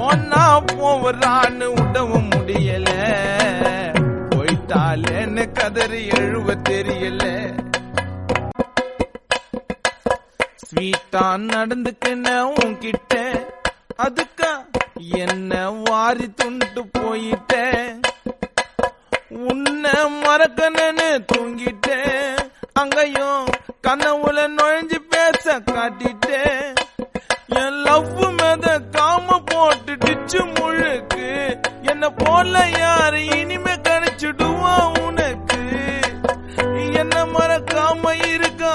போனா போவரான்னு விடவும் முடியல போயிட்டாலேன்னு கதறி எழுவ தெரியல ஸ்வீட்டா நடந்துக்கின உன்கிட்ட அதுக்கா என்ன வாரி துண்டு போயிட்டேன் உன்னை மறக்கணும்னு தூங்கிட்டேன் அங்கேயும் கனவுல நுழைஞ்சு பேச காட்டிட்டேன் என் லவ் மேத காம போட்டு டிச்சு முழுக்கு என்ன போல யாரு